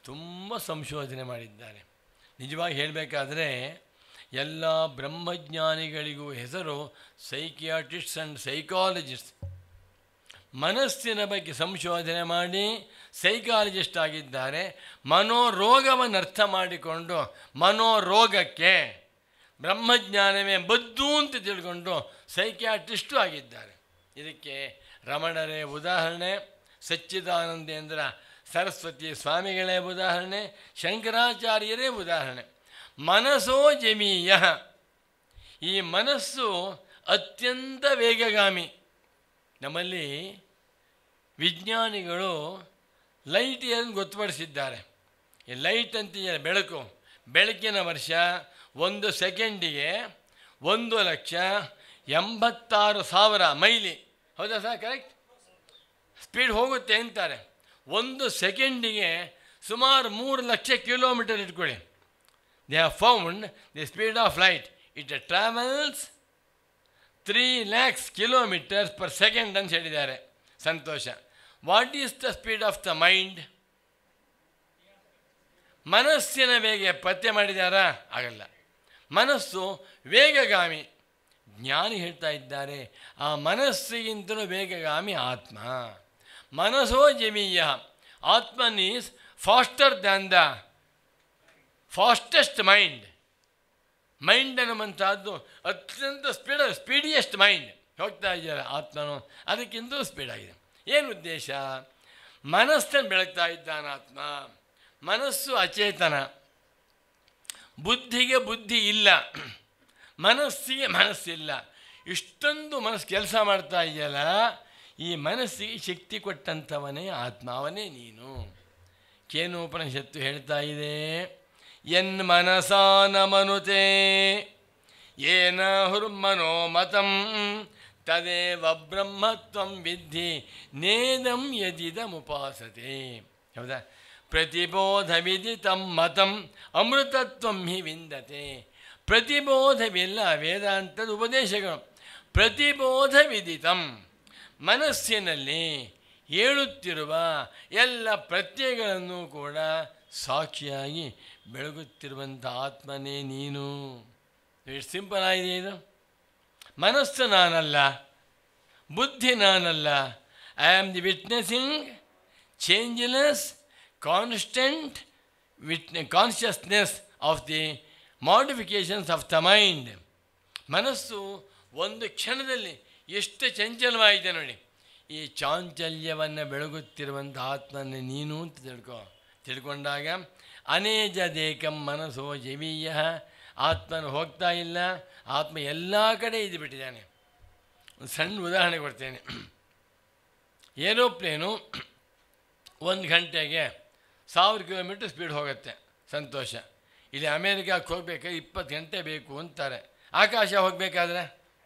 ತುಂಬ ಸಂಶೋಧನೆ ಮಾಡಿದ್ದಾರೆ ನಿಜವಾಗಿ ಹೇಳಬೇಕಾದ್ರೆ ಎಲ್ಲ ಬ್ರಹ್ಮಜ್ಞಾನಿಗಳಿಗೂ ಹೆಸರು ಸೈಕಿಯಾಟ್ರಿಸ್ಟ್ಸ್ ಆ್ಯಂಡ್ ಸೈಕಾಲಜಿಸ್ಟ್ ಮನಸ್ಸಿನ ಬಗ್ಗೆ ಸಂಶೋಧನೆ ಮಾಡಿ ಸೈಕಾಲಜಿಸ್ಟ್ ಆಗಿದ್ದಾರೆ ಮನೋರೋಗವನ್ನು ಅರ್ಥ ಮಾಡಿಕೊಂಡು ಮನೋರೋಗಕ್ಕೆ ಬ್ರಹ್ಮಜ್ಞಾನವೇ ಬದ್ದು ಅಂತ ತಿಳ್ಕೊಂಡು ಸೈಕ್ಯಾಟ್ರಿಸ್ಟು ಆಗಿದ್ದಾರೆ ಇದಕ್ಕೆ ರಮಣರೇ ಉದಾಹರಣೆ ಸಚ್ಚಿದಾನಂದೇಂದ್ರ ಸರಸ್ವತಿ ಸ್ವಾಮಿಗಳೇ ಉದಾಹರಣೆ ಶಂಕರಾಚಾರ್ಯರೇ ಉದಾಹರಣೆ ಮನಸೋ ಜಮೀಯ ಈ ಮನಸ್ಸು ಅತ್ಯಂತ ವೇಗಗಾಮಿ ನಮ್ಮಲ್ಲಿ ವಿಜ್ಞಾನಿಗಳು ಲೈಟ್ ಏನು ಗೊತ್ತುಪಡಿಸಿದ್ದಾರೆ ಈ ಲೈಟ್ ಅಂತಿದೆ ಬೆಳಕು ಬೆಳಕಿನ ವರ್ಷ ಒಂದು ಸೆಕೆಂಡಿಗೆ ಒಂದು ಲಕ್ಷ ಎಂಬತ್ತಾರು ಸಾವಿರ ಮೈಲಿ ಹೌದಾ ಸರ್ ಕರೆಕ್ಟ್ ಸ್ಪೀಡ್ ಹೋಗುತ್ತೆ ಅಂತಾರೆ ಒಂದು ಸೆಕೆಂಡಿಗೆ ಸುಮಾರು ಮೂರು ಲಕ್ಷ ಕಿಲೋಮೀಟರ್ ಇಟ್ಕೊಳ್ಳಿ they have found the speed of light it travels three lakhs kilometres per second ಅಂತ ಹೇಳಿದ್ದಾರೆ ಸಂತೋಷ what is the speed of the mind ಮನಸ್ಸಿನ ವೇಗ ಪತ್ತೆ ಮಾಡಿದಾರಾ ಆಗಲ್ಲ ಮನಸ್ಸು ವೇಗಗಾಮಿ ಜ್ಞಾನಿ ಹೇಳ್ತಾ ಇದ್ದಾರೆ ಆ ಮನಸ್ಸಿಗಿಂತಲೂ ವೇಗಗಾಮಿ ಆತ್ಮ ಮನಸ್ಸೋ ಜಮೀಯ atman is faster than the fastest mind mind ಅನ್ನುವಂಥದ್ದು ಅತ್ಯಂತ ಸ್ಪೀಡ್ ಸ್ಪೀಡಿಯೆಸ್ಟ್ ಮೈಂಡ್ ಹೋಗ್ತಾ ಇದ್ದಾರೆ ಆತ್ಮನು ಅದಕ್ಕಿಂತಲೂ ಸ್ಪೀಡ್ ಆಗಿದೆ ಏನು ಉದ್ದೇಶ ಮನಸ್ಸನ್ನು ಬೆಳಗ್ತಾ ಇದ್ದಾನ ಆತ್ಮ ಮನಸ್ಸು ಅಚೇತನ ಬುದ್ಧಿಗೆ ಬುದ್ಧಿ ಇಲ್ಲ ಮನಸ್ಸಿಗೆ ಮನಸ್ಸಿಲ್ಲ ಇಷ್ಟೊಂದು ಮನಸ್ಸು ಕೆಲಸ ಮಾಡ್ತಾ ಇದೆಯಲ್ಲ ಈ ಮನಸ್ಸಿಗೆ ಶಕ್ತಿ ಕೊಟ್ಟಂಥವನೇ ಆತ್ಮ ಅವನೇ ನೀನು ಕೇನೋಪನಿಷತ್ತು ಹೇಳ್ತಾ ಇದೆ ಎನ್ ಮನಸಾನ ಮನುತೆ ಏನ ಹುರ್ಮನೋ ಮತಂ ತದೇವ ಬ್ರಹ್ಮತ್ವಂ ವಿದ್ಧಿ ನೇದಂ ಯದಿದಮುಪಾಸತೆ ಹೌದಾ ಪ್ರತಿಬೋಧವಿದಿತಂ ಮತಂ ಅಮೃತತ್ವಂ ಹಿ ವಿಂದತೆ ಪ್ರತಿಬೋಧವಿಲ್ಲ ವೇದಾಂತದ ಉಪದೇಶಗಳು ಪ್ರತಿಬೋಧವಿದಿತಂ ಮನಸ್ಸಿನಲ್ಲಿ ಹೇಳುತ್ತಿರುವ ಎಲ್ಲ ಪ್ರತ್ಯಯಗಳನ್ನು ಕೂಡ ಸಾಕ್ಷಿಯಾಗಿ ಬೆಳಗುತ್ತಿರುವಂಥ ಆತ್ಮನೇ ನೀನು ಎಷ್ಟು ಸಿಂಪಲ್ ಆಗಿದೆ ಇದು ಮನಸ್ಸು ನಾನಲ್ಲ ಬುದ್ಧಿ ನಾನಲ್ಲ I am the witnessing changeless constant witness consciousness of the modifications of the mind ಮನಸ್ಸು ಒಂದು ಕ್ಷಣದಲ್ಲಿ ಎಷ್ಟು ಚಂಚಲವಾಗಿದೆ ನೋಡಿ ಈ ಚಾಂಚಲ್ಯವನ್ನು ಬೆಳಗುತ್ತಿರುವಂಥ ಆತ್ಮನೇ ನೀನು ಅಂತ ತಿಳ್ಕೊ ತಿಳ್ಕೊಂಡಾಗ ಅನೇಜ ದೇಕಂ ಮನಸ್ಸೋ ಜವೀಯ ಆತ್ಮನು ಹೋಗ್ತಾ ಇಲ್ಲ ಆತ್ಮ ಎಲ್ಲ ಕಡೆ ಇದ್ದು ಬಿಟ್ಟಿದ್ದಾನೆ ಒಂದು ಸಣ್ಣ ಉದಾಹರಣೆ ಕೊಡ್ತೇನೆ ಏರೋಪ್ಲೇನು ಒಂದು ಗಂಟೆಗೆ ಸಾವಿರ ಕಿಲೋಮೀಟ್ರ್ ಸ್ಪೀಡ್ ಹೋಗುತ್ತೆ ಸಂತೋಷ ಇಲ್ಲಿ ಅಮೇರಿಕಾಕ್ಕೆ ಹೋಗ್ಬೇಕಾದ್ರೆ ಇಪ್ಪತ್ತು ಗಂಟೆ ಬೇಕು ಅಂತಾರೆ ಆಕಾಶ ಹೋಗಬೇಕಾದ್ರೆ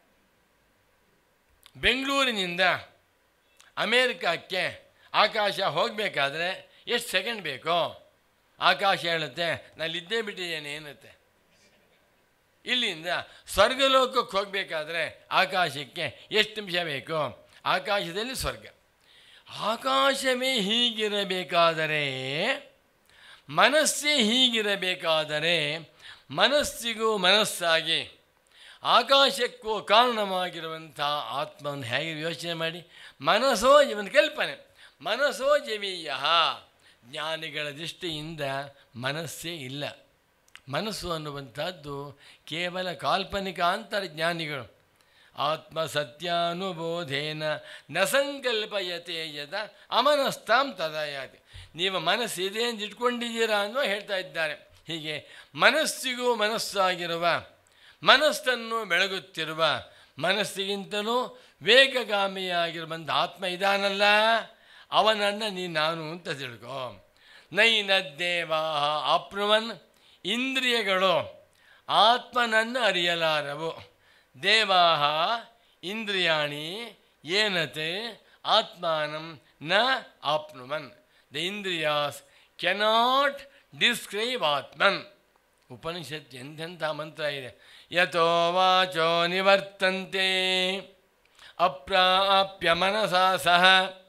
ಬೆಂಗಳೂರಿನಿಂದ ಅಮೇರಿಕಕ್ಕೆ ಆಕಾಶ ಹೋಗಬೇಕಾದ್ರೆ ಎಷ್ಟು ಸೆಕೆಂಡ್ ಬೇಕು ಆಕಾಶ ಹೇಳುತ್ತೆ ನಾನಿದ್ದೇ ಬಿಟ್ಟಿದ್ದೇನೆ ಏನತ್ತೆ ಇಲ್ಲಿಂದ ಸ್ವರ್ಗಲೋಕಕ್ಕೆ ಹೋಗಬೇಕಾದ್ರೆ ಆಕಾಶಕ್ಕೆ ಎಷ್ಟು ನಿಮಿಷ ಬೇಕು ಆಕಾಶದಲ್ಲಿ ಸ್ವರ್ಗ ಆಕಾಶವೇ ಹೀಗಿರಬೇಕಾದರೆ ಮನಸ್ಸೇ ಹೀಗಿರಬೇಕಾದರೆ ಮನಸ್ಸಿಗೂ ಮನಸ್ಸಾಗಿ ಆಕಾಶಕ್ಕೂ ಕಾರಣವಾಗಿರುವಂಥ ಆತ್ಮವನ್ನು ಹೇಗೆ ಯೋಚನೆ ಮಾಡಿ ಮನಸ್ಸೋ ಒಂದು ಕಲ್ಪನೆ ಮನಸ್ಸೋ ಜವೀಯ ಜ್ಞಾನಿಗಳ ದೃಷ್ಟಿಯಿಂದ ಮನಸ್ಸೇ ಇಲ್ಲ ಮನಸ್ಸು ಅನ್ನುವಂಥದ್ದು ಕೇವಲ ಕಾಲ್ಪನಿಕ ಅಂತಾರೆ ಜ್ಞಾನಿಗಳು ಆತ್ಮ ಸತ್ಯಾನುಬೋಧೇನ ನ ಸಂಕಲ್ಪಯತೆ ಯದ ಅಮನಸ್ತಾಂ ತದಯಾತಿ ನೀವು ಮನಸ್ಸಿದೆ ಅಂತ ಇಟ್ಕೊಂಡಿದ್ದೀರಾ ಅನ್ನೋ ಹೇಳ್ತಾ ಇದ್ದಾರೆ ಹೀಗೆ ಮನಸ್ಸಿಗೂ ಮನಸ್ಸಾಗಿರುವ ಮನಸ್ಸನ್ನು ಬೆಳಗುತ್ತಿರುವ ಮನಸ್ಸಿಗಿಂತಲೂ ವೇಗಗಾಮಿಯಾಗಿರುವಂಥ ಆತ್ಮ ಇದಾನಲ್ಲ ಅವನನ್ನು ನೀ ನಾನು ಅಂತ ತಿಳ್ಕೊ ನೈನ ದೇವಾ ಆಪ್ನುವನ್ ಇಂದ್ರಿಯಗಳು ಆತ್ಮನನ್ನು ಅರಿಯಲಾರವು ದೇವಾ ಇಂದ್ರಿಯಾಣಿ ಏನತೆ ಆತ್ಮಾನಂ ನ ಆಪ್ನುವನ್ the indriyas cannot describe atman Upanishad ಎಂತೆಂಥ ಮಂತ್ರ ಇದೆ ಯಥೋ ವಾಚೋ ನಿವರ್ತಂತೆ ಅಪ್ರಾಪ್ಯ ಮನಸಾ ಸಹ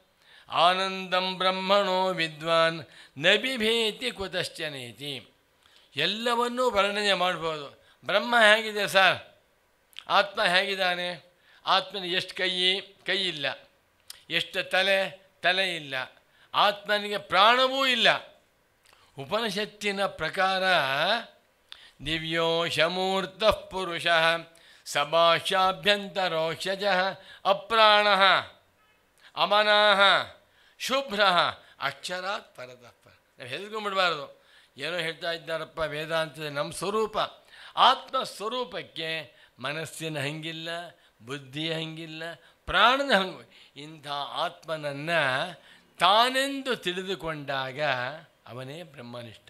ಆನಂದಂ ಬ್ರಹ್ಮಣೋ ವಿದ್ವಾನ್ ನಬಿಭೇತಿ ಕುತಶ್ಚನೇತಿ ಎಲ್ಲವನ್ನೂ ವರ್ಣನೆ ಮಾಡ್ಬೋದು ಬ್ರಹ್ಮ ಹೇಗಿದೆ ಸರ್ ಆತ್ಮ ಹೇಗಿದ್ದಾನೆ ಆತ್ಮನಿಗೆ ಎಷ್ಟು ಕೈ ಕೈ ಇಲ್ಲ ಎಷ್ಟು ತಲೆ ತಲೆ ಇಲ್ಲ ಆತ್ಮನಿಗೆ ಪ್ರಾಣವೂ ಇಲ್ಲ ಉಪನಿಷತ್ತಿನ ಪ್ರಕಾರ ದಿವ್ಯೋ ಶಮೂರ್ತ ಪುರುಷ ಸಭಾಷಾಭ್ಯಂತರೋಕ್ಷಜ ಅಪ್ರಾಣ ಅಮನಾ ಶುಭ್ರ ಅಕ್ಷರಾತ್ ಪರತಃ ಪರ ನಾವು ಹೆದರ್ಕೊಂಡ್ಬಿಡ್ಬಾರ್ದು ಏನೋ ಹೇಳ್ತಾ ಇದ್ದಾರಪ್ಪ ವೇದಾಂತದ ನಮ್ಮ ಸ್ವರೂಪ ಆತ್ಮ ಸ್ವರೂಪಕ್ಕೆ ಮನಸ್ಸಿನ ಹಂಗಿಲ್ಲ ಬುದ್ಧಿಯ ಹಂಗಿಲ್ಲ ಪ್ರಾಣದ ಹಂಗು ಇಂಥ ಆತ್ಮನನ್ನು ತಾನೆಂದು ತಿಳಿದುಕೊಂಡಾಗ ಅವನೇ ಬ್ರಹ್ಮನಿಷ್ಠ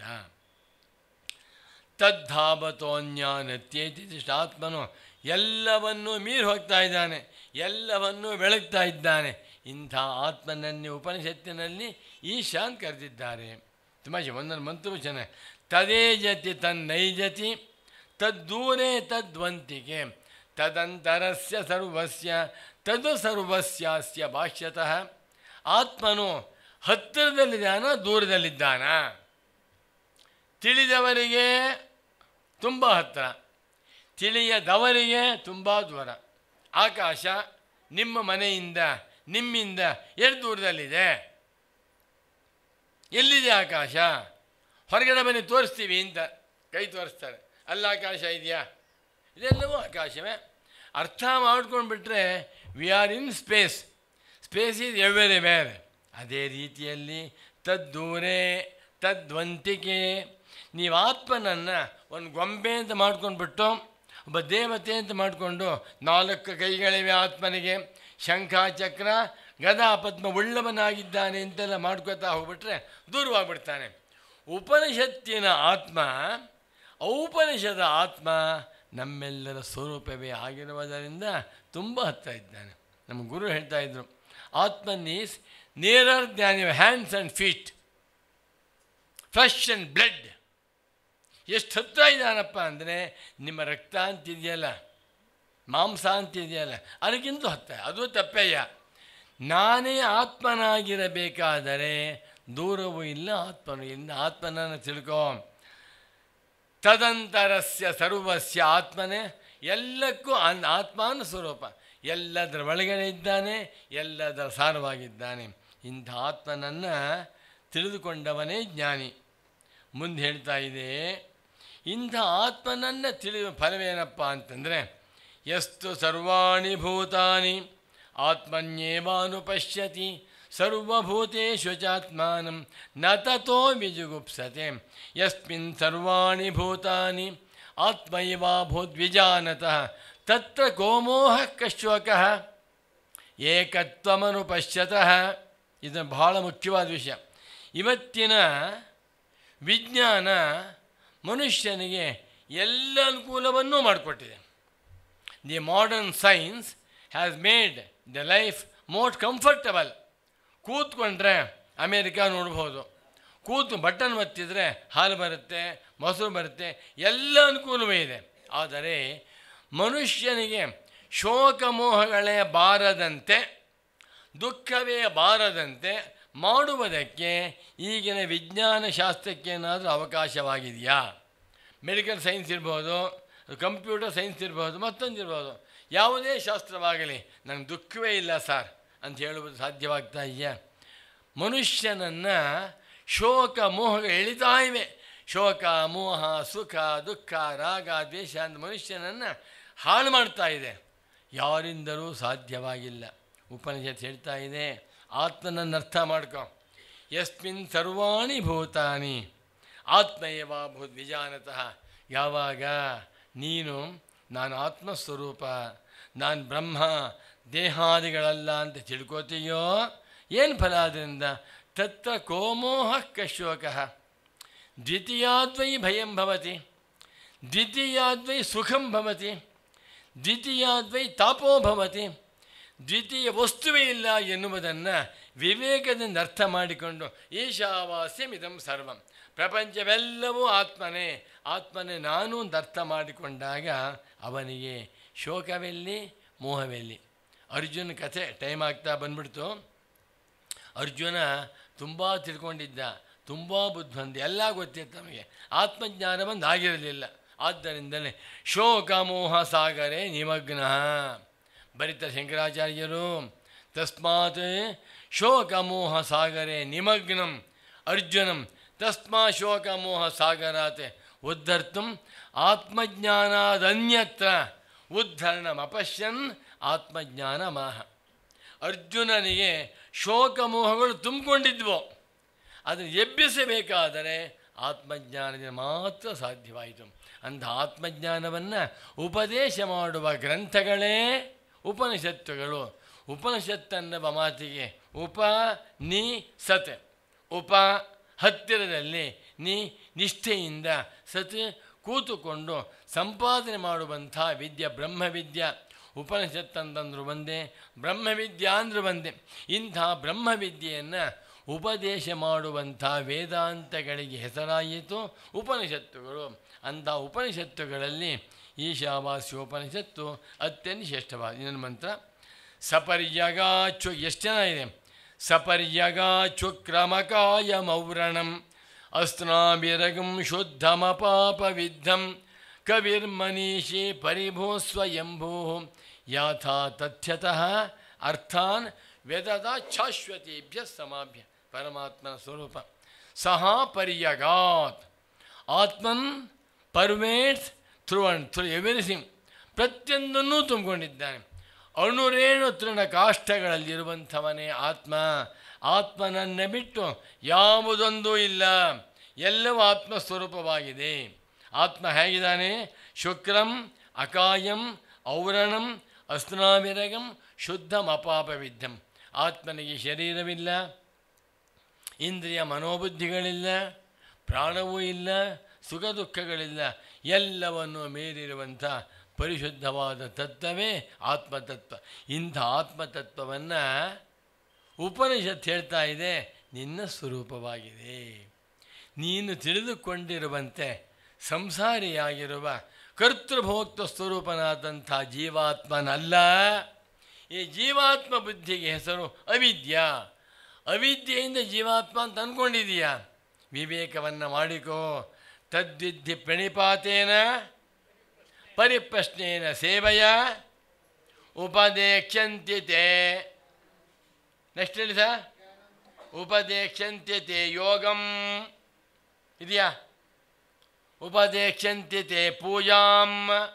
ತದ್ಧಾವತೋನ್ಯಾನತ್ಯೇತಿ ಆತ್ಮನು ಎಲ್ಲವನ್ನೂ ಮೀರಿ ಹೋಗ್ತಾ ಇದ್ದಾನೆ ಎಲ್ಲವನ್ನೂ ಬೆಳಗ್ತಾ ಇದ್ದಾನೆ ಇಂಥ ಆತ್ಮನನ್ನೇ ಉಪನಿಷತ್ತಿನಲ್ಲಿ ಈಶಾನ್ ಕರೆದಿದ್ದಾರೆ ತುಂಬ ಒಂದೊಂದು ಮಂತ್ರ ಚೆನ್ನಾಗಿ ತದೇ ಜತಿ ತನ್ನೈಜತಿ ತದ್ದೂರೇ ತದ್ವಂತಿಕೆ ತದಂತರಸ್ಯ ಸರ್ವಸ್ಯ ತದು ಸರ್ವಸ್ಯಾಸ್ಯ ಭಾಷ್ಯತಃ ಆತ್ಮನು ಹತ್ತಿರದಲ್ಲಿದ್ದಾನ ದೂರದಲ್ಲಿದ್ದಾನ ತಿಳಿದವರಿಗೆ ತುಂಬ ಹತ್ತಿರ ತಿಳಿಯದವರಿಗೆ ತುಂಬ ದೂರ ಆಕಾಶ ನಿಮ್ಮ ಮನೆಯಿಂದ ನಿಮ್ಮಿಂದ ಎಷ್ಟು ದೂರದಲ್ಲಿದೆ ಎಲ್ಲಿದೆ ಆಕಾಶ ಹೊರಗಡೆ ಬನ್ನಿ ತೋರಿಸ್ತೀವಿ ಅಂತ ಕೈ ತೋರಿಸ್ತಾರೆ ಅಲ್ಲ ಆಕಾಶ ಇದೆಯಾ ಇದೆಲ್ಲವೂ ಆಕಾಶವೇ ಅರ್ಥ ಮಾಡ್ಕೊಂಡ್ಬಿಟ್ರೆ we are in space space is everywhere ಅದೇ ರೀತಿಯಲ್ಲಿ ತದ್ದೂರೇ ತದ್ವಂತಿಕೆ ನೀವು ಆತ್ಮನನ್ನು ಒಂದು ಗೊಂಬೆ ಅಂತ ಮಾಡ್ಕೊಂಡ್ಬಿಟ್ಟು ಒಬ್ಬ ದೇವತೆ ಅಂತ ಮಾಡಿಕೊಂಡು ನಾಲ್ಕು ಕೈಗಳಿವೆ ಆತ್ಮನಿಗೆ ಶಂಖ ಚಕ್ರ ಗದಾ ಪದ್ಮ ಉಳ್ಳವನಾಗಿದ್ದಾನೆ ಅಂತೆಲ್ಲ ಮಾಡ್ಕೋತಾ ಹೋಗ್ಬಿಟ್ರೆ ದೂರವಾಗ್ಬಿಡ್ತಾನೆ ಉಪನಿಷತ್ತಿನ ಆತ್ಮ ಔಪನಿಷದ ಆತ್ಮ ನಮ್ಮೆಲ್ಲರ ಸ್ವರೂಪವೇ ಆಗಿರುವುದರಿಂದ ತುಂಬ ಹತ್ತಿರ ಇದ್ದಾನೆ ನಮ್ಮ ಗುರು ಹೇಳ್ತಾ ಇದ್ರು atman is nearer than your hands and feet flesh and blood ಎಷ್ಟು ಹತ್ತಿರ ಇದ್ದಾನಪ್ಪ ಅಂದರೆ ನಿಮ್ಮ ರಕ್ತ ಅಂತಿದೆಯಲ್ಲ ಮಾಂಸ ಅಂತಿದೆಯಲ್ಲ ಅದಕ್ಕಿಂತ ಹತ್ತ ಅದು ತಪ್ಪಯ್ಯ ನಾನೇ ಆತ್ಮನಾಗಿರಬೇಕಾದರೆ ದೂರವೂ ಇಲ್ಲ ಆತ್ಮನೂ ಇಲ್ಲ ಆತ್ಮನನ್ನು ತಿಳ್ಕೋ ತದಂತರಸ್ಯ ಸರ್ವಸ್ಯ ಆತ್ಮನೇ ಎಲ್ಲಕ್ಕೂ ಅನ್ ಆತ್ಮಾನ ಸ್ವರೂಪ ಎಲ್ಲದರ ಒಳಗಡೆ ಇದ್ದಾನೆ ಎಲ್ಲದರ ಸಾರವಾಗಿದ್ದಾನೆ ಇಂಥ ಆತ್ಮನನ್ನು ತಿಳಿದುಕೊಂಡವನೇ ಜ್ಞಾನಿ ಮುಂದೆ ಹೇಳ್ತಾ ಇದೆ ಇಂಥ ಆತ್ಮನನ್ನು ತಿಳಿಯುವ ಫಲವೇನಪ್ಪ ಅಂತಂದರೆ ಎಷ್ಟು ಸರ್ವಾಣಿ ಭೂತಾನಿ ಆತ್ಮನ್ಯೇವಾನುಪಶ್ಯತಿ ಸರ್ವಭೂತೇಷು ಚಾತ್ಮಾನಂ ನ ತಥೋ ವಿಜುಗುಪ್ಸತೆ ಯಸ್ಮಿನ್ ಸರ್ವಾಣಿ ಭೂತಾನಿ ಆತ್ಮೈವಾಭೂದ್ವಿಜಾನತಃ ತತ್ರ ಗೋಮೋಹ ಕಶ್ವಕಃ ಏಕತ್ವಮನುಪಶ್ಯತಃ ಇದು ಬಹಳ ಮುಖ್ಯವಾದ ವಿಷಯ ಇವತ್ತಿನ ವಿಜ್ಞಾನ ಮನುಷ್ಯನಿಗೆ ಎಲ್ಲ ಅನುಕೂಲವನ್ನೂ ಮಾಡಿಕೊಟ್ಟಿದೆ the modern science has made the life most comfortable ಕೂತ್ಕೊಂಡ್ರೆ ಅಮೇರಿಕಾ ನೋಡ್ಬೋದು ಕೂತು ಬಟನ್ ಒತ್ತಿದರೆ ಹಾಲು ಬರುತ್ತೆ ಮೊಸರು ಬರುತ್ತೆ ಎಲ್ಲ ಅನುಕೂಲವೇ ಇದೆ ಆದರೆ ಮನುಷ್ಯನಿಗೆ ಶೋಕಮೋಹಗಳೇ ಬಾರದಂತೆ ದುಃಖವೇ ಬಾರದಂತೆ ಮಾಡುವುದಕ್ಕೆ ಈಗಿನ ವಿಜ್ಞಾನ ಶಾಸ್ತ್ರಕ್ಕೆ ಏನಾದರೂ ಅವಕಾಶವಾಗಿದೆಯಾ ಮೆಡಿಕಲ್ ಸೈನ್ಸ್ ಇರ್ಬೋದು ಕಂಪ್ಯೂಟರ್ ಸೈನ್ಸ್ ಇರ್ಬೋದು ಮತ್ತೊಂದು ಇರ್ಬೋದು ಯಾವುದೇ ಶಾಸ್ತ್ರವಾಗಲಿ ನನಗೆ ದುಃಖವೇ ಇಲ್ಲ ಸರ್ ಅಂತ ಹೇಳುವುದು ಸಾಧ್ಯವಾಗ್ತಾ ಇದೆಯಾ ಮನುಷ್ಯನನ್ನು ಶೋಕ ಮೋಹಗಳು ಎಳಿತಾ ಇವೆ ಶೋಕ ಮೋಹ ಸುಖ ದುಃಖ ರಾಗ ದ್ವೇಷ ಅಂತ ಮನುಷ್ಯನನ್ನು ಹಾಳು ಮಾಡ್ತಾ ಇದೆ ಯಾರಿಂದಲೂ ಸಾಧ್ಯವಾಗಿಲ್ಲ ಉಪನಿಷತ್ ಹೇಳ್ತಾ ಇದೆ ಆತ್ಮನನ್ನು ಅರ್ಥ ಮಾಡ್ಕೊ ಯಸ್ಮಿನ್ ಸರ್ವಾಣಿ ಭೂತಾನಿ ಆತ್ಮಯವ ಭೂತ್ ವಿಜಾನತಃ ಯಾವಾಗ ನೀನು ನಾನು ಆತ್ಮಸ್ವರೂಪ ನಾನು ಬ್ರಹ್ಮ ದೇಹಾದಿಗಳಲ್ಲ ಅಂತ ತಿಳ್ಕೋತೀಯೋ ಏನು ಫಲ ಅದರಿಂದ ತತ್ರ ಕೋಮೋಹ ಕಶೋಕಃ ದ್ವಿತೀಯಾದ್ವೈ ಭಯಂ ಭವತಿ ದ್ವಿತೀಯಾದ್ವೈ ಸುಖಂ ಭವತಿ ದ್ವಿತೀಯಾದ್ವೈ ತಾಪೋ ಭವತಿ ದ್ವಿತೀಯ ವಸ್ತುವೇ ಇಲ್ಲ ಎನ್ನುವುದನ್ನು ವಿವೇಕದಿಂದ ಅರ್ಥ ಮಾಡಿಕೊಂಡು ಈಶಾವಾಸ್ಯಮಿದಂ ಸರ್ವಂ ಪ್ರಪಂಚವೆಲ್ಲವೂ ಆತ್ಮನೇ ಆತ್ಮನೇ ನಾನು ಅಂತ ಅರ್ಥ ಮಾಡಿಕೊಂಡಾಗ ಅವನಿಗೆ ಶೋಕವೆಲ್ಲಿ ಮೋಹವೆಲ್ಲಿ ಅರ್ಜುನ ಕಥೆ ಟೈಮ್ ಆಗ್ತಾ ಬಂದ್ಬಿಡ್ತು ಅರ್ಜುನ ತುಂಬ ತಿಳ್ಕೊಂಡಿದ್ದ ತುಂಬ ಬುದ್ಧಿವಂತ ಎಲ್ಲ ಗೊತ್ತಿತ್ತು ನಮಗೆ ಆತ್ಮಜ್ಞಾನ ಬಂದು ಆಗಿರಲಿಲ್ಲ ಆದ್ದರಿಂದಲೇ ಶೋಕಮೋಹ ಸಾಗರೇ ನಿಮಗ್ನ ಬರಿತ ಶಂಕರಾಚಾರ್ಯರು ತಸ್ಮಾತ್ ಶೋಕಮೋಹ ಸಾಗರೇ ನಿಮಗ್ನಂ ಅರ್ಜುನಂ ತಸ್ಮಾ ಶೋಕಮೋಹ ಸಾಗರಾತ್ ಉದ್ಧರ್ತುಂ ಆತ್ಮಜ್ಞಾನಾದನ್ಯತ್ರ ಉದ್ಧರಣಮಪಶ್ಯನ್ ಆತ್ಮಜ್ಞಾನ ಮಾಹ ಅರ್ಜುನನಿಗೆ ಶೋಕಮೋಹಗಳು ತುಂಬಿಕೊಂಡಿದ್ವು ಅದನ್ನು ಎಬ್ಬಿಸಬೇಕಾದರೆ ಆತ್ಮಜ್ಞಾನದಿಂದ ಮಾತ್ರ ಸಾಧ್ಯವಾಯಿತು ಅಂಥ ಆತ್ಮಜ್ಞಾನವನ್ನು ಉಪದೇಶ ಮಾಡುವ ಗ್ರಂಥಗಳೇ ಉಪನಿಷತ್ತುಗಳು ಉಪನಿಷತ್ತನ್ನುವ ಮಾತಿಗೆ ಉಪ ನಿ ಸತ್ ಉಪ ಹತ್ತಿರದಲ್ಲಿ ನಿ ನಿಷ್ಠೆಯಿಂದ ಸತ್ ಕೂತುಕೊಂಡು ಸಂಪಾದನೆ ಮಾಡುವಂಥ ವಿದ್ಯೆ ಬ್ರಹ್ಮವಿದ್ಯೆ ಉಪನಿಷತ್ತಂತಂದ್ರು ಒಂದೇ ಬ್ರಹ್ಮವಿದ್ಯಾ ಅಂದ್ರು ಒಂದೇ ಇಂಥ ಬ್ರಹ್ಮವಿದ್ಯೆಯನ್ನು ಉಪದೇಶ ಮಾಡುವಂಥ ವೇದಾಂತಗಳಿಗೆ ಹೆಸರಾಯಿತು ಉಪನಿಷತ್ತುಗಳು ಅಂಥ ಉಪನಿಷತ್ತುಗಳಲ್ಲಿ ಈಶಾವಾಸ್ಯೋಪನಿಷತ್ತು ಅತ್ಯಂತ ಶ್ರೇಷ್ಠವಾದ ಇನ್ನೊಂದು ಮಂತ್ರ ಸಪರ್ಯಗಾಚು ಎಷ್ಟು ಚೆನ್ನಾಗಿದೆ ಸಪರ್ಯಗಾಚುಕ್ರಮಕಾಯ ಮೌರಣಂ ಅಸ್ತ್ರಾಭಿರಗಂ ಶುದ್ಧಮಪಾಪವಿದ್ಧಂ ಕವಿರ್ಮನೀಷಿ ಪರಿಭೋ ಸ್ವಯಂಭೂ ಯಾಥಾ ತಥ್ಯತಃ ಅರ್ಥಾನ್ ವೇದದ ಶಾಶ್ವತೇಭ್ಯ ಸಮಾಭ್ಯ ಪರಮಾತ್ಮನ ಸ್ವರೂಪ ಸಹ ಪರ್ಯಗಾತ್ atman pervades through and through everything ಪ್ರತಿಯೊಂದನ್ನೂ ತುಂಬಿಕೊಂಡಿದ್ದಾನೆ ಅಣುರೇಣು ತೃಣ ಕಾಷ್ಟಗಳಲ್ಲಿರುವಂಥವನೇ ಆತ್ಮ ಆತ್ಮನನ್ನು ಬಿಟ್ಟು ಯಾವುದೊಂದೂ ಇಲ್ಲ ಎಲ್ಲವೂ ಆತ್ಮಸ್ವರೂಪವಾಗಿದೆ ಆತ್ಮ ಹೇಗಿದ್ದಾನೆ ಶುಕ್ರಂ ಅಕಾಯಂ ಔರಣಂ ಅಸ್ನಾವಿರಗಂ ಶುದ್ಧಂ ಅಪಾಪವಿದ್ಧಂ ಆತ್ಮನಿಗೆ ಶರೀರವಿಲ್ಲ ಇಂದ್ರಿಯ ಮನೋಬುದ್ಧಿಗಳಿಲ್ಲ ಪ್ರಾಣವೂ ಇಲ್ಲ ಸುಖ ದುಃಖಗಳಿಲ್ಲ ಎಲ್ಲವನ್ನು ಮೀರಿರುವಂಥ ಪರಿಶುದ್ಧವಾದ ತತ್ವವೇ ಆತ್ಮತತ್ವ ಇಂಥ ಆತ್ಮತತ್ವವನ್ನು ಉಪನಿಷತ್ ಹೇಳ್ತಾ ಇದೆ ನಿನ್ನ ಸ್ವರೂಪವಾಗಿದೆ ನೀನು ತಿಳಿದುಕೊಂಡಿರುವಂತೆ ಸಂಸಾರಿಯಾಗಿರುವ ಕರ್ತೃಭೋಕ್ತ ಸ್ವರೂಪನಾದಂಥ ಜೀವಾತ್ಮನಲ್ಲ ಈ ಜೀವಾತ್ಮ ಬುದ್ಧಿಗೆ ಹೆಸರು ಅವಿದ್ಯಾ ಅವಿದ್ಯೆಯಿಂದ ಜೀವಾತ್ಮ ಅಂತ ಅಂದ್ಕೊಂಡಿದೀಯಾ ವಿವೇಕವನ್ನು ಮಾಡಿಕೋ ತದ್ವಿದ್ಧಿ ಪ್ರಣಿಪಾತೇನ ಪರಿಪ್ರಶ್ನೇನ ಸೇವೆಯ ಉಪದೇಕ್ಷಂತ್ಯತೆ ನೆಕ್ಸ್ಟ್ ಹೇಳಿ ಸರ್ ಉಪದೇಕ್ಷಂತ್ಯತೆ ಯೋಗಂ ಇದೆಯಾ ಉಪದೇಕ್ಷಂತ್ಯತೆ ಪೂಜಾಂ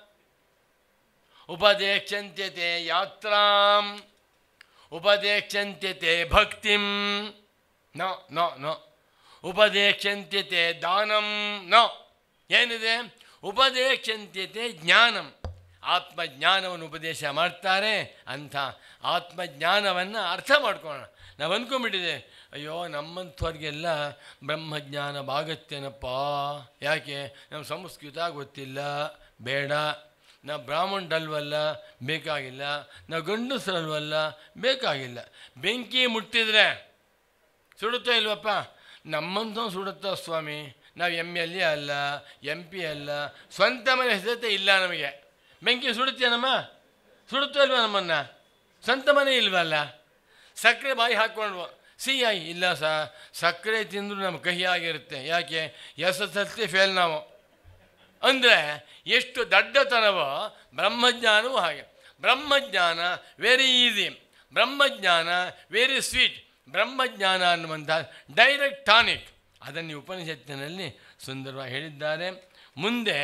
ಉಪದೇಕ್ಷಂತ್ಯತೆ ಯಾತ್ರಾಂ ಉಪದೇಕ್ಷಂತ್ಯತೆ ಭಕ್ತಿಂ ನೋ ನೋ ನೋ ಉಪದೇಕ್ಷಂತ್ಯತೆ ದಾನಂ ನೋ ಏನಿದೆ ಉಪದೇಕ್ಷಂತ್ಯತೆ ಜ್ಞಾನಂ ಆತ್ಮಜ್ಞಾನವನ್ನು ಉಪದೇಶ ಮಾಡ್ತಾರೆ ಅಂಥ ಆತ್ಮಜ್ಞಾನವನ್ನು ಅರ್ಥ ಮಾಡ್ಕೊಳ್ಳೋಣ ನಾವು ಅಂದ್ಕೊಂಬಿಟ್ಟಿದೆ ಅಯ್ಯೋ ನಮ್ಮಂಥವ್ರಿಗೆಲ್ಲ ಬ್ರಹ್ಮಜ್ಞಾನವಾಗತ್ತೇನಪ್ಪ ಯಾಕೆ ನಮ್ಮ ಸಂಸ್ಕೃತ ಗೊತ್ತಿಲ್ಲ ಬೇಡ ನಾವು ಬ್ರಾಹ್ಮಣರಲ್ವಲ್ಲ ಬೇಕಾಗಿಲ್ಲ ನಾವು ಗಂಡಸರಲ್ವಲ್ಲ ಬೇಕಾಗಿಲ್ಲ ಬೆಂಕಿ ಮುಟ್ಟಿದ್ರೆ ಸುಡುತ್ತೋ ಇಲ್ವಪ್ಪ ನಮ್ಮಂಥ ಸುಡುತ್ತಾ ಸ್ವಾಮಿ ನಾವು ಎಮ್ ಎಲ್ ಎ ಅಲ್ಲ ಎಂ ಪಿ ಅಲ್ಲ ಸ್ವಂತ ಮನೆ ಹೆಸರತೆ ಇಲ್ಲ ನಮಗೆ ಬೆಂಕಿ ಸುಡುತ್ತೇನಮ್ಮ ಸುಡುತ್ತೋ ಇಲ್ವ ನಮ್ಮನ್ನು ಸ್ವಂತ ಮನೆ ಇಲ್ವಲ್ಲ ಸಕ್ಕರೆ ಬಾಯಿ ಹಾಕ್ಕೊಂಡು ಸಿಹಿಯಾಗಿ ಇಲ್ಲ ಸ ಸಕ್ಕರೆ ತಿಂದರೂ ನಮ್ಮ ಕಹಿಯಾಗಿರುತ್ತೆ ಯಾಕೆ S S L C fail ನಾವು ಅಂದರೆ ಎಷ್ಟು ದಡ್ಡತನವೋ ಬ್ರಹ್ಮಜ್ಞಾನವೂ ಹಾಗೆ ಬ್ರಹ್ಮಜ್ಞಾನ ವೆರಿ ಈಸಿ ಬ್ರಹ್ಮಜ್ಞಾನ ವೆರಿ ಸ್ವೀಟ್ ಬ್ರಹ್ಮಜ್ಞಾನ ಅನ್ನುವಂಥ ಡೈರೆಕ್ಟ್ ಟಾನಿಕ್ ಅದನ್ನು ಈ ಉಪನಿಷತ್ತಿನಲ್ಲಿ ಸುಂದರವಾಗಿ ಹೇಳಿದ್ದಾರೆ ಮುಂದೆ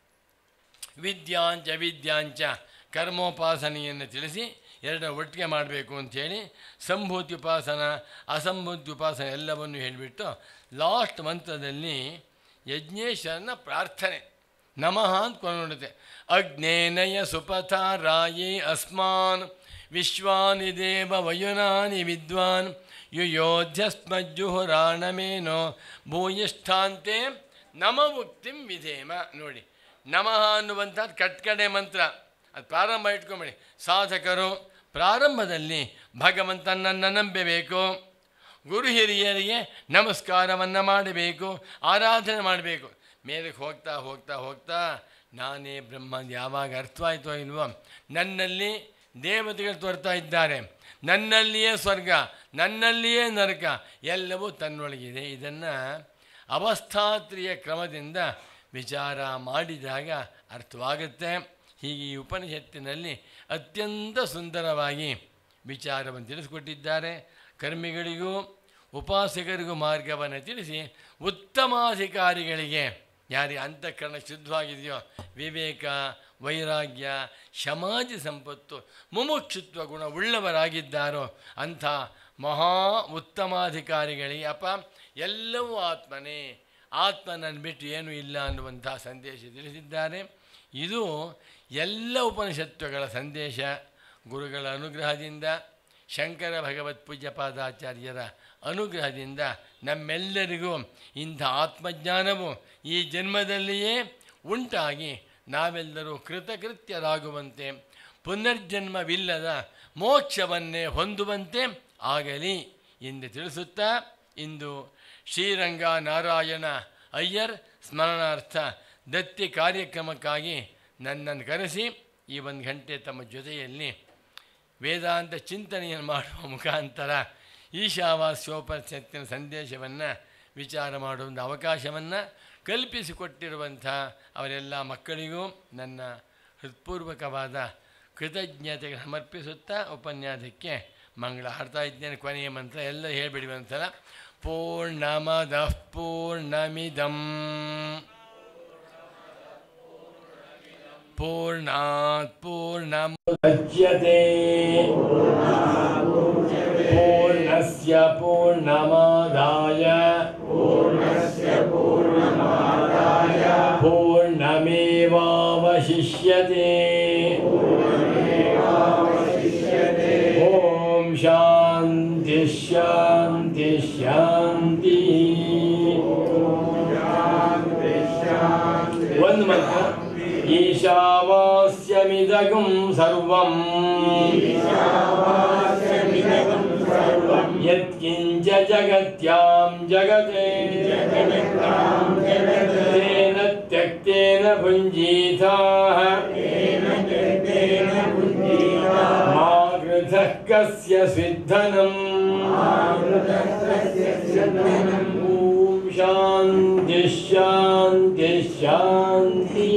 ವಿದ್ಯಾಂಚ ವಿದ್ಯಾಂಚ ಕರ್ಮೋಪಾಸನೆಯನ್ನು ತಿಳಿಸಿ ಎರಡರ ಒಟ್ಟಿಗೆ ಮಾಡಬೇಕು ಅಂಥೇಳಿ ಸಂಭೂತಿ ಉಪಾಸನ ಅಸಂಭೂತಿ ಉಪಾಸನೆ ಎಲ್ಲವನ್ನು ಹೇಳಿಬಿಟ್ಟು ಲಾಸ್ಟ್ ಮಂತ್ರದಲ್ಲಿ ಯಜ್ಞೇಶ್ವರನ ಪ್ರಾರ್ಥನೆ ನಮಃ ಅಂತ ಕೊಂಡುತ್ತೆ ಅಗ್ನೇನಯ ಸುಪಥ ರಾಯೇ ಅಸ್ಮಾನ್ ವಿಶ್ವಾನಿ ದೇವ ವಯುನಾನಿ ವಿದ್ವಾನ್ ಯುಯೋಧ್ಯಸ್ಮಜ್ಜುಹುರಾಣಮೇನೋ ಭೂಯಿಷ್ಠಾಂತೆ ನಮ ಮುಕ್ತಿಂ ವಿಧೇಮ ನೋಡಿ ನಮಃ ಅನ್ನುವಂಥದ್ದು ಕಟ್ಕಡೆ ಮಂತ್ರ ಅದು ಪ್ರಾರಂಭ ಇಟ್ಕೊಂಬೇಡಿ ಸಾಧಕರು ಪ್ರಾರಂಭದಲ್ಲಿ ಭಗವಂತನನ್ನು ನಂಬಬೇಕು ಗುರು ಹಿರಿಯರಿಗೆ ನಮಸ್ಕಾರವನ್ನು ಮಾಡಬೇಕು ಆರಾಧನೆ ಮಾಡಬೇಕು ಮೇಲಕ್ಕೆ ಹೋಗ್ತಾ ಹೋಗ್ತಾ ಹೋಗ್ತಾ ನಾನೇ ಬ್ರಹ್ಮ ಯಾವಾಗ ಅರ್ಥವಾಯಿತೋ ಇಲ್ವೋ ನನ್ನಲ್ಲಿ ದೇವತೆಗಳು ತೋರ್ತಾ ಇದ್ದಾರೆ ನನ್ನಲ್ಲಿಯೇ ಸ್ವರ್ಗ ನನ್ನಲ್ಲಿಯೇ ನರಕ ಎಲ್ಲವೂ ತನ್ನೊಳಗಿದೆ ಇದನ್ನು ಅವಸ್ಥಾತ್ರಿಯ ಕ್ರಮದಿಂದ ವಿಚಾರ ಮಾಡಿದಾಗ ಅರ್ಥವಾಗುತ್ತೆ ಹೀಗೆ ಈ ಉಪನಿಷತ್ತಿನಲ್ಲಿ ಅತ್ಯಂತ ಸುಂದರವಾಗಿ ವಿಚಾರವನ್ನು ತಿಳಿಸಿಕೊಟ್ಟಿದ್ದಾರೆ ಕರ್ಮಿಗಳಿಗೂ ಉಪಾಸಕರಿಗೂ ಮಾರ್ಗವನ್ನು ತಿಳಿಸಿ ಉತ್ತಮಾಧಿಕಾರಿಗಳಿಗೆ ಯಾರಿಗೆ ಅಂತಃಕರಣ ಶುದ್ಧವಾಗಿದೆಯೋ ವಿವೇಕ ವೈರಾಗ್ಯ ಸಮಾಜ ಸಂಪತ್ತು ಮುಮುಕ್ಷುತ್ವ ಗುಣ ಉಳ್ಳವರಾಗಿದ್ದಾರೋ ಅಂಥ ಮಹಾ ಉತ್ತಮಾಧಿಕಾರಿಗಳಿಗೆ ಅಪ್ಪ ಎಲ್ಲವೂ ಆತ್ಮನೇ ಆತ್ಮನನ್ನು ಬಿಟ್ಟು ಏನೂ ಇಲ್ಲ ಅನ್ನುವಂಥ ಸಂದೇಶ ತಿಳಿಸಿದ್ದಾರೆ ಇದು ಎಲ್ಲ ಉಪನಿಷತ್ತುಗಳ ಸಂದೇಶ ಗುರುಗಳ ಅನುಗ್ರಹದಿಂದ ಶಂಕರ ಭಗವತ್ ಪೂಜ್ಯ ಪಾದಾಚಾರ್ಯರ ಅನುಗ್ರಹದಿಂದ ನಮ್ಮೆಲ್ಲರಿಗೂ ಇಂಥ ಆತ್ಮಜ್ಞಾನವು ಈ ಜನ್ಮದಲ್ಲಿಯೇ ಉಂಟಾಗಿ ನಾವೆಲ್ಲರೂ ಕೃತಕೃತ್ಯರಾಗುವಂತೆ ಪುನರ್ಜನ್ಮವಿಲ್ಲದ ಮೋಕ್ಷವನ್ನೇ ಹೊಂದುವಂತೆ ಆಗಲಿ ಎಂದು ತಿಳಿಸುತ್ತಾ ಇಂದು ಶ್ರೀರಂಗ ನಾರಾಯಣ ಅಯ್ಯರ್ ಸ್ಮರಣಾರ್ಥ ದತ್ತಿ ಕಾರ್ಯಕ್ರಮಕ್ಕಾಗಿ ನನ್ನನ್ನು ಕರೆಸಿ ಈ ಒಂದು ಗಂಟೆ ತಮ್ಮ ಜೊತೆಯಲ್ಲಿ ವೇದಾಂತ ಚಿಂತನೆಯನ್ನು ಮಾಡುವ ಮುಖಾಂತರ ಈಶಾವಾಸ್ಯೋಪನಿಷತ್ತಿನ ಸಂದೇಶವನ್ನು ವಿಚಾರ ಮಾಡುವ ಒಂದು ಅವಕಾಶವನ್ನು ಕಲ್ಪಿಸಿಕೊಟ್ಟಿರುವಂಥ ಅವರೆಲ್ಲ ಮಕ್ಕಳಿಗೂ ನನ್ನ ಹೃತ್ಪೂರ್ವಕವಾದ ಕೃತಜ್ಞತೆಗೆ ಸಮರ್ಪಿಸುತ್ತಾ ಉಪನ್ಯಾಸಕ್ಕೆ ಮಂಗಳ ಹಾಡ್ತಾ ಇದ್ದೇನೆ ಕೊನೆಯ ಮಂತ್ರ ಎಲ್ಲ ಹೇಳಿಬಿಡಿ ಒಂದ್ಸಲ ಪೂರ್ಣಮದಃ ಪೂರ್ಣಮಿದಂ पूर्णात् पूर्णमुदच्यते पूर्णस्य पूर्णमादाय पूर्णमेवावशिष्यते ॐ शान्ति शान्ति शान्तिः ಒಂದು ಮಂತ್ರ ಈಶಾವಾಸ್ಯಮಿದಗಂ ಸರ್ವಂ ಯತ್ಕಿಂಚ ಜಗತ್ಯಾಂ ಜಗತೆ ತೇನ ತ್ಯಕ್ತೇನ ಭುಂಜೀತಾಃ ಮಾ ಗೃಧಃ ಕಸ್ಯ ಸ್ವಿद्धನಂ ಓಂ ಶಾಂತಿ ಶಾಂತಿ ಶಾಂತಿ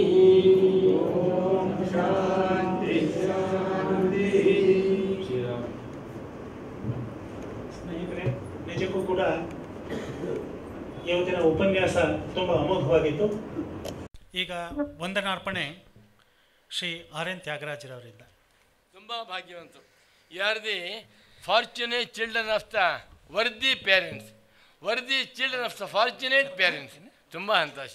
ಸ್ನೇಹಿತರೆ ನಿಜಕ್ಕೂ ಕೂಡ ಇವತ್ತಿನ ಉಪನ್ಯಾಸ ತುಂಬ ಅಮೋಘವಾಗಿತ್ತು ಈಗ ವಂದನಾರ್ಪಣೆ ಶ್ರೀ ಆರ್ ಎನ್ ತ್ಯಾಗರಾಜರವರಿಂದ ತುಂಬ ಭಾಗ್ಯವಂತರು you are the fortunate children of the worthy parents worthy children of the fortunate parents ತುಂಬ ಸಂತೋಷ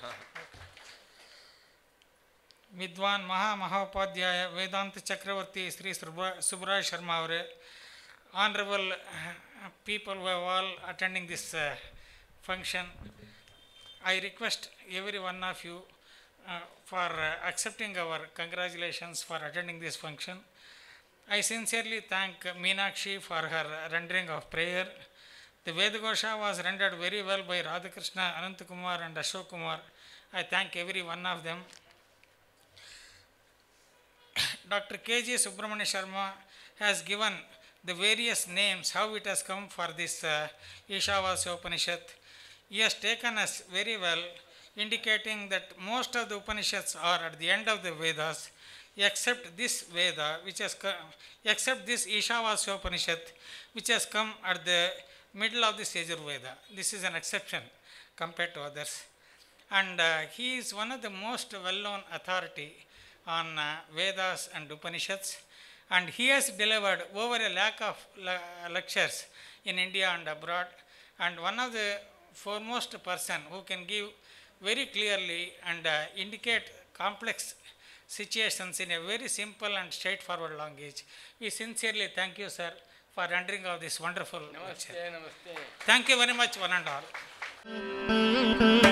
ವಿದ್ವಾನ್ ಮಹಾ ಮಹೋಪಾಧ್ಯಾಯ ವೇದಾಂತ ಚಕ್ರವರ್ತಿ ಶ್ರೀ ಸುಬ್ರ ಸುಬ್ರಾಯ್ ಶರ್ಮಾ ಅವರೇ honourable people we all attending this function I request every one of you for accepting our congratulations for attending this function I sincerely thank Meenakshi for her rendering of prayer. The Vedagosha was rendered very well by Radhakrishna, Anantakumar, and Ashok Kumar. I thank every one of them. Dr. K.G. Subramania Sharma has given the various names, how it has come for this uh, Ishavasya Upanishad. He has taken us very well, indicating that most of the Upanishads are at the end of the Vedas, except this Veda, which has come, except this Ishavasya Upanishad, which has come at the middle of the Veda. This is an exception compared to others. And uh, he is one of the most well-known authority on uh, Vedas and Upanishads. And he has delivered over a lakh of le- lectures in India and abroad. And one of the foremost person who can give very clearly and uh, indicate complex situations in a very simple and straightforward language. We sincerely thank you, sir, for rendering of this wonderful lecture. ನಮಸ್ತೆ ನಮಸ್ತೆ Thank you very much, one and all.